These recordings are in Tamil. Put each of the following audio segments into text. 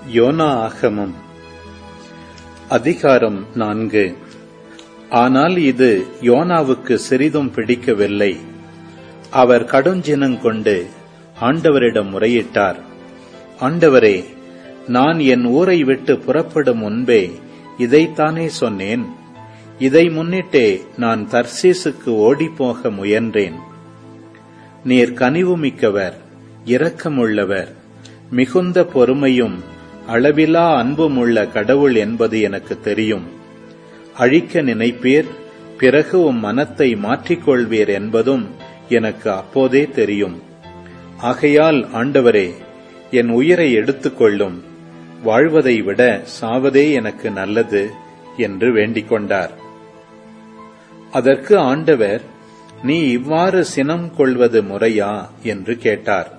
யோனா ஆகமம் அதிகாரம் நான்கு ஆனால் இது யோனாவுக்கு சிறிதும் பிடிக்கவில்லை அவர் கடுஞ்சினங்கொண்டு ஆண்டவரிடம் முறையிட்டார் ஆண்டவரே நான் என் ஊரை விட்டு புறப்படும் முன்பே இதைத்தானே சொன்னேன் இதை முன்னிட்டே நான் தர்சீசுக்கு ஓடிப்போக முயன்றேன் நீர் கனிவுமிக்கவர் இரக்கமுள்ளவர் மிகுந்த பொறுமையும் அளவிலா அன்பும் உள்ள கடவுள் என்பது எனக்கு தெரியும் அழிக்க நினைப்பீர் பிறகு உம் மனத்தை மாற்றிக்கொள்வீர் என்பதும் எனக்கு அப்போதே தெரியும் ஆகையால் ஆண்டவரே என் உயிரை எடுத்துக்கொள்ளும் வாழ்வதை விட சாவதே எனக்கு நல்லது என்று வேண்டிக் கொண்டார் அதற்கு ஆண்டவர் நீ இவ்வாறு சினம் கொள்வது முறையா என்று கேட்டார்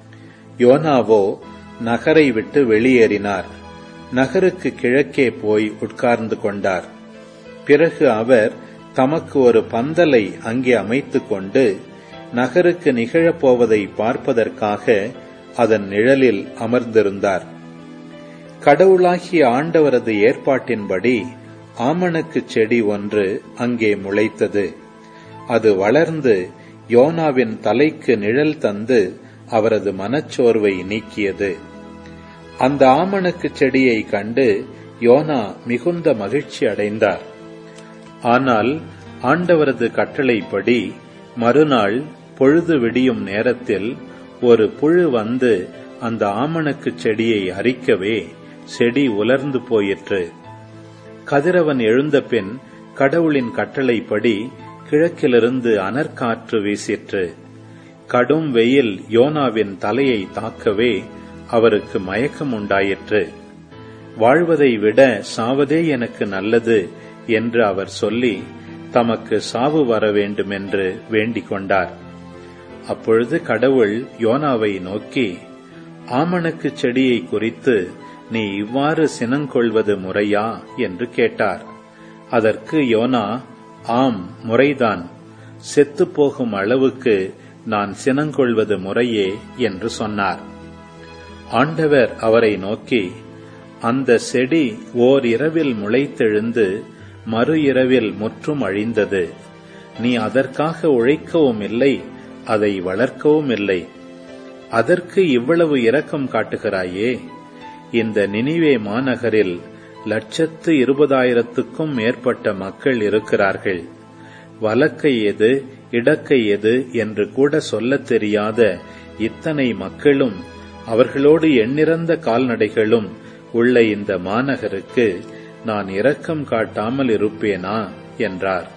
யோனாவோ நகரை விட்டு வெளியேறினார் நகருக்கு கிழக்கே போய் உட்கார்ந்து கொண்டார் பிறகு அவர் தமக்கு ஒரு பந்தலை அங்கே அமைத்துக் கொண்டு நகருக்கு நிகழப்போவதை பார்ப்பதற்காக அதன் நிழலில் அமர்ந்திருந்தார் கடவுளாகிய ஆண்டவரது ஏற்பாட்டின்படி ஆமணக்கு செடி ஒன்று அங்கே முளைத்தது அது வளர்ந்து யோனாவின் தலைக்கு நிழல் தந்து அவரது மனச்சோர்வை நீக்கியது அந்த ஆமணக்கு செடியை கண்டு யோனா மிகுந்த மகிழ்ச்சி அடைந்தார் ஆனால் ஆண்டவரது கட்டளைப்படி மறுநாள் பொழுது விடியும் நேரத்தில் ஒரு புழு வந்து அந்த ஆமணக்கு செடியை அரிக்கவே செடி உலர்ந்து போயிற்று கதிரவன் எழுந்த பின் கடவுளின் கட்டளைப்படி கிழக்கிலிருந்து அனற்காற்று வீசிற்று கடும் வெயில் யோனாவின் தலையை தாக்கவே அவருக்கு மயக்கம் உண்டாயிற்று வாழ்வதை விட சாவதே எனக்கு நல்லது என்று அவர் சொல்லி தமக்கு சாவு வர வேண்டும் என்று வேண்டிக் கொண்டார் அப்பொழுது கடவுள் யோனாவை நோக்கி ஆமணக்கு செடியை குறித்து நீ இவ்வாறு சினங்கொள்வது முறையா என்று கேட்டார் அதற்கு யோனா ஆம் முறைதான் செத்து போகும் அளவுக்கு நான் சினங்கொள்வது முறையே என்று சொன்னார் ஆண்டவர் அவரை நோக்கி அந்த செடி ஓர் இரவில் முளைத்தெழுந்து மறு இரவில் முற்றும் அழிந்தது நீ அதற்காக உழைக்கவும் இல்லை அதை வளர்க்கவும் இல்லை அதற்கு இவ்வளவு இரக்கம் காட்டுகிறாயே இந்த நினிவே மாநகரில் லட்சத்து இருபதாயிரத்துக்கும் மேற்பட்ட மக்கள் இருக்கிறார்கள் வலக்கை எது இடக்கை எது என்று கூட சொல்லத் தெரியாத இத்தனை மக்களும் அவர்களோடு எண்ணிறந்த கால்நடைகளும் உள்ள இந்த மாநகருக்கு நான் இரக்கம் காட்டாமல் இருப்பேனா என்றார்